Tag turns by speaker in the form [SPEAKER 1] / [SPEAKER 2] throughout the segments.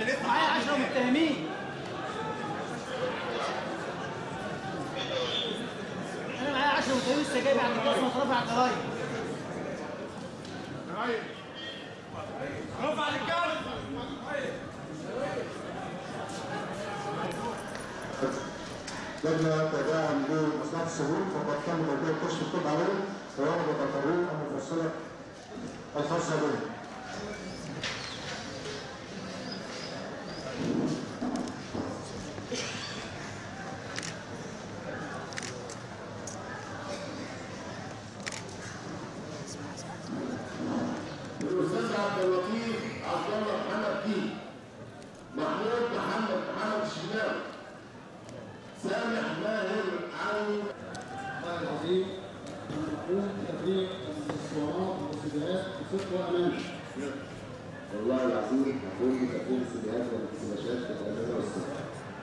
[SPEAKER 1] بندفع
[SPEAKER 2] معايا 10 متهمين انا معايا 10 متهمين لسه جايب عند القسم رافع القرايب
[SPEAKER 1] رفع الرجال
[SPEAKER 3] لجنة تداعم لمصلحة السجون فقد تم توجيه كشف الطب عليهم ورغبة القانون المفصلة الخاصة بهم.
[SPEAKER 4] الاستاذ عبد اللطيف عبد الله محمد كي محمود محمد محمد الشناوي سامح ماهر علي
[SPEAKER 5] الله العظيم أن نقوم بتفريغ الاسطوانات والسيديهات بصدق وأمانة.
[SPEAKER 4] والله العظيم هقول بتقديم السيديهات والاكتشافات بالامانه والصدق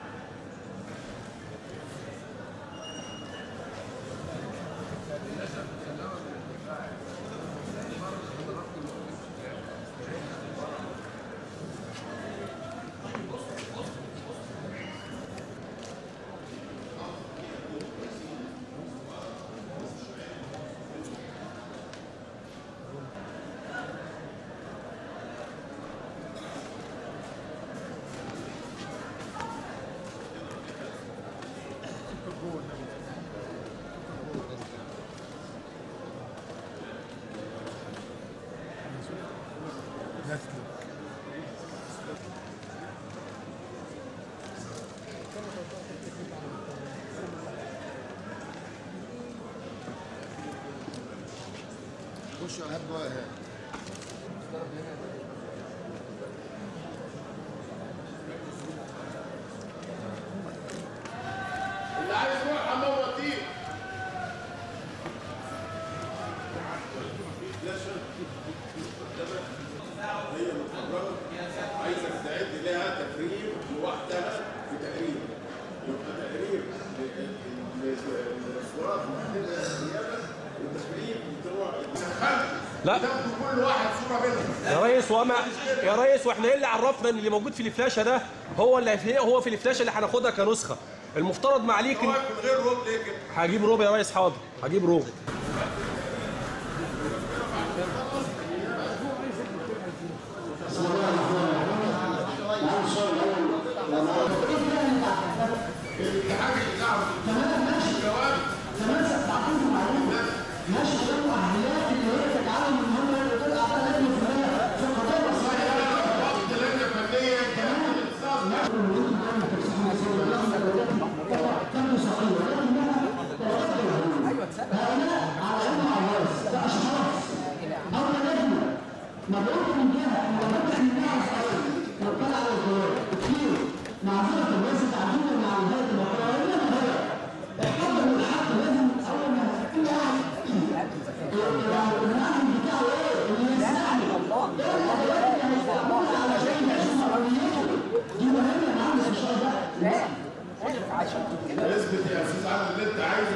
[SPEAKER 5] خشوا هبوا إيهاب.
[SPEAKER 4] اللي عايز يروح حمام وطيب
[SPEAKER 6] هي متفرغه عايزه تستعد لها تفريغ لوحدها في تقرير يبقى تقرير للاسواق محدده النيابه والتفريغ بتوع
[SPEAKER 7] لا.
[SPEAKER 6] تاخدوا كل واحد صوره منهم
[SPEAKER 7] يا ريس وما يا ريس واحنا ايه اللي عرفنا ان اللي موجود في الفلاشه ده هو اللي في هو في الفلاشه اللي هناخدها كنسخه المفترض معليك إن-
[SPEAKER 6] واقف من غير روب ليه كده
[SPEAKER 7] هجيب روب يا ريس حاضر هجيب روب
[SPEAKER 4] بسم الله الرحمن الرحيم معانا السؤال الاول
[SPEAKER 6] الاتحاد الاذاعه الجواب وقت لجنه فنيه كانت الاتصال
[SPEAKER 3] مبعوث من جهه مبعوث من جهه اسرائيل وطلع على القرار كتير معذره الناس تعجبوا مع نهايه المقرر ولا نهايه الحضر والحق لازم اول ما كل واحد النعم بتاعه ايه؟ اللي يسمعني الله دلوقتي هيستعملوا على شيء يعيش حريته دي مهمه يا معلم ان شاء الله
[SPEAKER 6] اثبت يا استاذ عادل اللي انت عايزه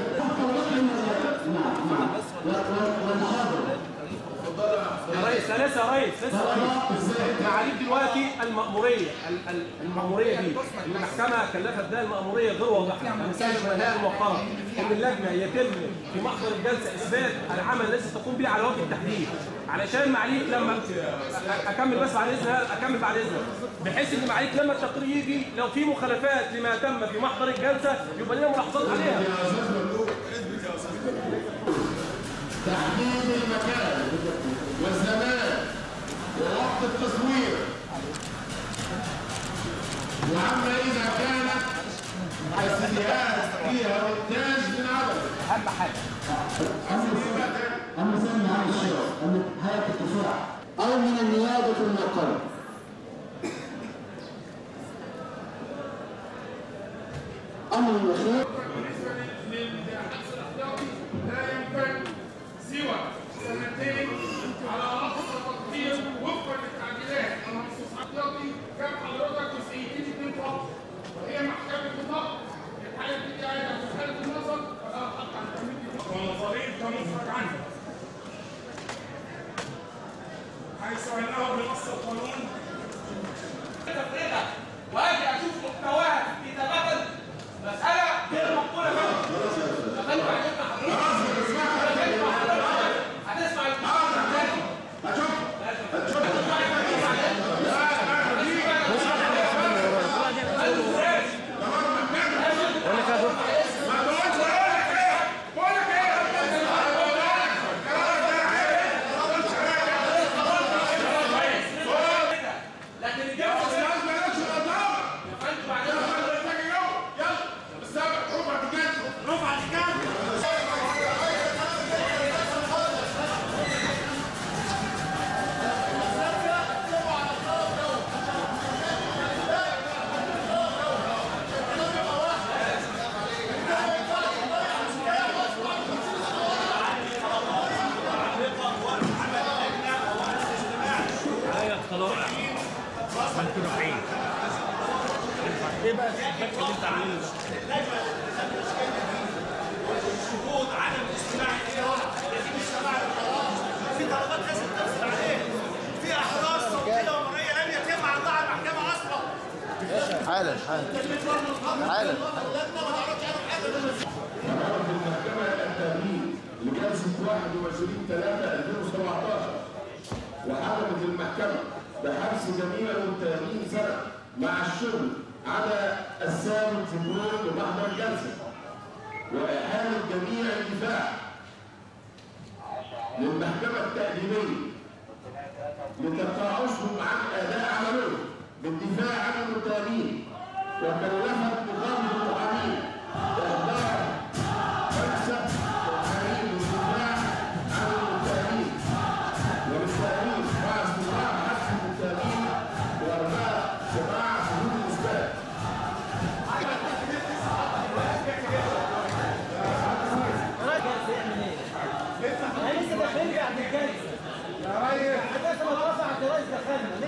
[SPEAKER 3] والحاضر
[SPEAKER 7] يا ريس لا لسه يا ريس لسه يا ريس معاليك دلوقتي المأمورية ال- ال- المأمورية دي المحكمة كلفت ده المأمورية غير واضحة المسألة الهيئة الموقرة إن اللجنة يتم في محضر الجلسة إثبات العمل الذي تقوم به على وجه التحديد علشان معاليك لما أ- أكمل بس بعد إذن أكمل بعد إذنك بحيث إن معاليك لما التقرير يجي لو في مخالفات لما تم في محضر الجلسة يبقى لنا ملاحظات عليها
[SPEAKER 6] يا استاذ مملوك اثبت يا استاذ
[SPEAKER 4] تحديد المكان والزمان ووقت التصوير وعما اذا كانت السيديهات فيها مونتاج من عدم
[SPEAKER 3] أما سمي هذا الشيء أن هيئة الدفاع أو من النيابة الموقرة أمر الأخير
[SPEAKER 8] بالنسبه للحبس الاحتياطي لا يمكن سوى سنتين على اقصى تقدير وفقا للتعديلات المخصوص احتياطي كان حضرتك جزئيتين اثنين فقط وهي محكمه الضغط الحاله دي قاعده في حاله النظر فلا حق عن تمديد ونظريه كمفرج عنها حيث انه بنص القانون تفريغها
[SPEAKER 7] ايه بقى الفكره اللي انت عاملينه ده؟
[SPEAKER 1] شهود عدم الاستماع اليها يتم السماع للقرار في طلبات لازم تفصل عليها في احراز صوتيه ومرئيه لم يتم عرضها على المحكمه اصلا
[SPEAKER 9] حالا حالا حالا
[SPEAKER 6] قررت المحكمة التأمين لجلسة 21 3 2017 وحكمت المحكمة بحبس جميع المتهمين سنة مع الشغل على الثابت في النور بمحضر الجلسة وإحالة جميع الدفاع للمحكمة التأديبية لتقاعسهم عن أداء عملهم بالدفاع عن المتهمين وكلفت نقابة المحامين إحضار مكسب محامين للدفاع عن المتهمين والمتهمين مع استمرار حبس المتهمين وإرجاء سماع حدود الإثبات
[SPEAKER 2] احنا لسه داخلين بعد الجلسه
[SPEAKER 8] يا ريس
[SPEAKER 2] حتى لسه ما اترفعت يا ريس دخلنا